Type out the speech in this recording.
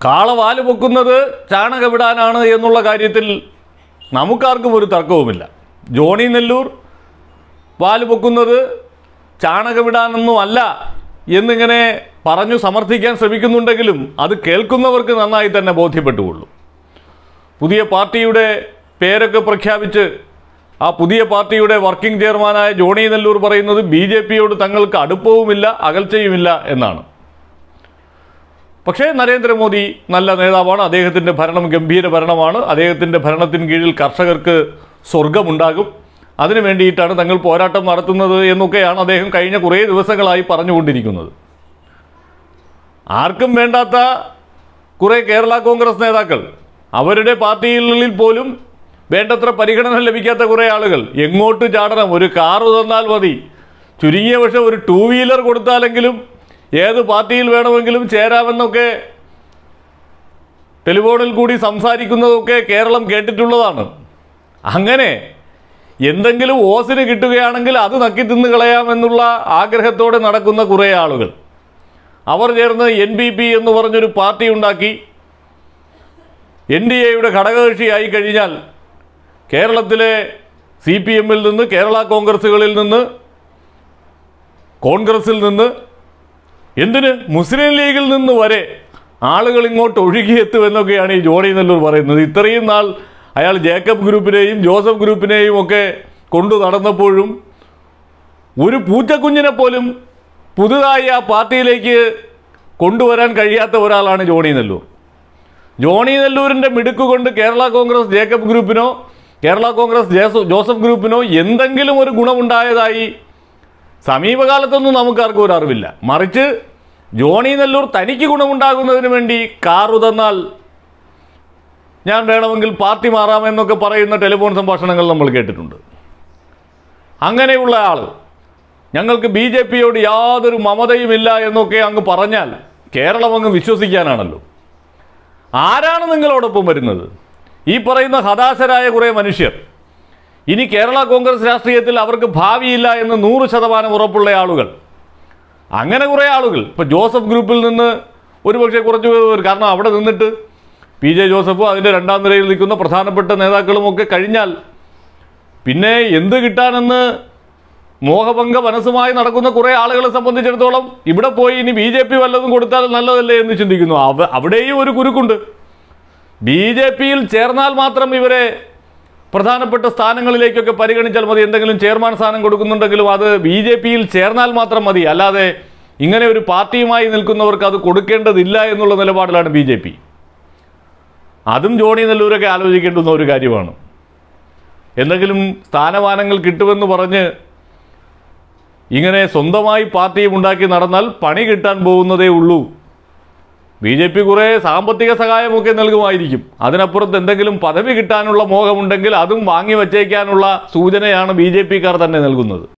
കാളവാല് പൊക്കുന്നത് ചാണകവിടാനാണ് എന്നുള്ള കാര്യത്തിൽ നമുക്കാർക്കും ഒരു തർക്കവുമില്ല ജോണി നെല്ലൂർ വാല് പൊക്കുന്നത് ചാണകവിടാനൊന്നും അല്ല എന്നിങ്ങനെ പറഞ്ഞു സമർത്ഥിക്കാൻ ശ്രമിക്കുന്നുണ്ടെങ്കിലും അത് കേൾക്കുന്നവർക്ക് നന്നായി തന്നെ ബോധ്യപ്പെട്ടുകൊള്ളൂ പുതിയ പാർട്ടിയുടെ പേരൊക്കെ പ്രഖ്യാപിച്ച് ആ പുതിയ പാർട്ടിയുടെ വർക്കിംഗ് ചെയർമാനായ ജോണി നെല്ലൂർ പറയുന്നത് ബി ജെ പിയോട് തങ്ങൾക്ക് അടുപ്പവുമില്ല അകൽച്ചയുമില്ല എന്നാണ് പക്ഷേ നരേന്ദ്രമോദി നല്ല നേതാവാണ് അദ്ദേഹത്തിൻ്റെ ഭരണം ഗംഭീര ഭരണമാണ് അദ്ദേഹത്തിൻ്റെ ഭരണത്തിന് കീഴിൽ കർഷകർക്ക് സ്വർഗമുണ്ടാകും അതിനു വേണ്ടിയിട്ടാണ് തങ്ങൾ പോരാട്ടം നടത്തുന്നത് എന്നൊക്കെയാണ് അദ്ദേഹം കഴിഞ്ഞ കുറേ ദിവസങ്ങളായി പറഞ്ഞുകൊണ്ടിരിക്കുന്നത് ആർക്കും വേണ്ടാത്ത കുറേ കേരള കോൺഗ്രസ് നേതാക്കൾ അവരുടെ പാർട്ടികളിൽ പോലും വേണ്ടത്ര പരിഗണന ലഭിക്കാത്ത കുറേ ആളുകൾ എങ്ങോട്ട് ചാടണം ഒരു കാറ് തന്നാൽ മതി ചുരുങ്ങിയ പക്ഷെ ഒരു ടൂ വീലർ കൊടുത്താലെങ്കിലും ഏത് പാർട്ടിയിൽ വേണമെങ്കിലും ചേരാമെന്നൊക്കെ ടെലിഫോണിൽ കൂടി സംസാരിക്കുന്നതൊക്കെ കേരളം കേട്ടിട്ടുള്ളതാണ് അങ്ങനെ എന്തെങ്കിലും ഓസിന് കിട്ടുകയാണെങ്കിൽ അത് നക്കി തിന്ന് കളയാമെന്നുള്ള ആഗ്രഹത്തോടെ നടക്കുന്ന കുറേ ആളുകൾ അവർ ചേർന്ന് എൻ ബി പി എന്ന് പറഞ്ഞൊരു പാർട്ടി ഉണ്ടാക്കി എൻ ഡി എയുടെ ഘടകകക്ഷിയായി കഴിഞ്ഞാൽ കേരളത്തിലെ സി പി എമ്മിൽ നിന്ന് കേരള കോൺഗ്രസുകളിൽ നിന്ന് കോൺഗ്രസിൽ നിന്ന് എന്തിന് മുസ്ലിം ലീഗിൽ നിന്ന് വരെ ആളുകൾ ഇങ്ങോട്ട് ഒഴുകിയെത്തുമെന്നൊക്കെയാണ് ഈ ജോണി നെല്ലൂർ പറയുന്നത് ഇത്രയും നാൾ അയാൾ ജേക്കബ് ഗ്രൂപ്പിനെയും ജോസഫ് ഗ്രൂപ്പിനെയും ഒക്കെ കൊണ്ടു നടന്നപ്പോഴും ഒരു പൂച്ചക്കുഞ്ഞിനെ പോലും പുതുതായി ആ പാർട്ടിയിലേക്ക് കൊണ്ടുവരാൻ കഴിയാത്ത ഒരാളാണ് ജോണി നെല്ലൂർ ജോണി നെല്ലൂരിൻ്റെ മിടുക്ക് കൊണ്ട് കേരള കോൺഗ്രസ് ജേക്കബ് ഗ്രൂപ്പിനോ കേരള കോൺഗ്രസ് ജേസ- ജോസഫ് ഗ്രൂപ്പിനോ എന്തെങ്കിലും ഒരു ഗുണമുണ്ടായതായി സമീപകാലത്തൊന്നും നമുക്കാർക്കും ഒരു അറിവില്ല മറിച്ച് ജോണി നെല്ലൂർ തനിക്ക് ഗുണമുണ്ടാകുന്നതിന് വേണ്ടി കാറു തന്നാൽ ഞാൻ വേണമെങ്കിൽ പാർട്ടി മാറാമെന്നൊക്കെ പറയുന്ന ടെലിഫോൺ സംഭാഷണങ്ങൾ നമ്മൾ കേട്ടിട്ടുണ്ട് അങ്ങനെയുള്ള ആൾ ഞങ്ങൾക്ക് ബി ജെ പിയോട് യാതൊരു മമതയുമില്ല എന്നൊക്കെ അങ്ങ് പറഞ്ഞാൽ കേരളം അങ്ങ് വിശ്വസിക്കാനാണല്ലോ ആരാണ് നിങ്ങളോടൊപ്പം വരുന്നത് ഈ പറയുന്ന ഹതാശരായ കുറേ മനുഷ്യർ ഇനി കേരള കോൺഗ്രസ് രാഷ്ട്രീയത്തിൽ അവർക്ക് ഭാവിയില്ല എന്ന് നൂറ് ശതമാനം ഉറപ്പുള്ള ആളുകൾ അങ്ങനെ കുറേ ആളുകൾ ഇപ്പോൾ ജോസഫ് ഗ്രൂപ്പിൽ നിന്ന് ഒരുപക്ഷെ കുറച്ച് പേർ കാരണം അവിടെ നിന്നിട്ട് പി ജെ ജോസഫും അതിൻ്റെ രണ്ടാം നിരയിൽ നിൽക്കുന്ന പ്രധാനപ്പെട്ട നേതാക്കളുമൊക്കെ കഴിഞ്ഞാൽ പിന്നെ എന്ത് കിട്ടാനെന്ന് മോഹഭംഗ മനസ്സുമായി നടക്കുന്ന കുറേ ആളുകളെ സംബന്ധിച്ചിടത്തോളം ഇവിടെ പോയി ഇനി ബി ജെ പി വല്ലതും കൊടുത്താൽ നല്ലതല്ലേ എന്ന് ചിന്തിക്കുന്നു അവ അവിടെയും ഒരു കുരുക്കുണ്ട് ബി ജെ പിയിൽ ചേർന്നാൽ മാത്രം ഇവരെ പ്രധാനപ്പെട്ട സ്ഥാനങ്ങളിലേക്കൊക്കെ പരിഗണിച്ചാൽ മതി എന്തെങ്കിലും ചെയർമാൻ സ്ഥാനം കൊടുക്കുന്നുണ്ടെങ്കിലും അത് ബി ജെ പിയിൽ ചേർന്നാൽ മാത്രം മതി അല്ലാതെ ഇങ്ങനെ ഒരു പാർട്ടിയുമായി നിൽക്കുന്നവർക്ക് അത് കൊടുക്കേണ്ടതില്ല എന്നുള്ള നിലപാടിലാണ് ബി ജെ പി അതും ജോണി നെല്ലൂരൊക്കെ ആലോചിക്കേണ്ടുന്ന ഒരു കാര്യമാണ് എന്തെങ്കിലും സ്ഥാനമാനങ്ങൾ കിട്ടുമെന്ന് പറഞ്ഞ് ഇങ്ങനെ സ്വന്തമായി പാർട്ടിയും ഉണ്ടാക്കി നടന്നാൽ പണി കിട്ടാൻ പോകുന്നതേ ഉള്ളൂ ബി ജെ പി കുറേ സാമ്പത്തിക സഹായമൊക്കെ നൽകുമായിരിക്കും അതിനപ്പുറത്ത് എന്തെങ്കിലും പദവി കിട്ടാനുള്ള മോഹമുണ്ടെങ്കിൽ അതും വാങ്ങി വച്ചേക്കാനുള്ള സൂചനയാണ് ബി ജെ പിക്കാർ തന്നെ നൽകുന്നത്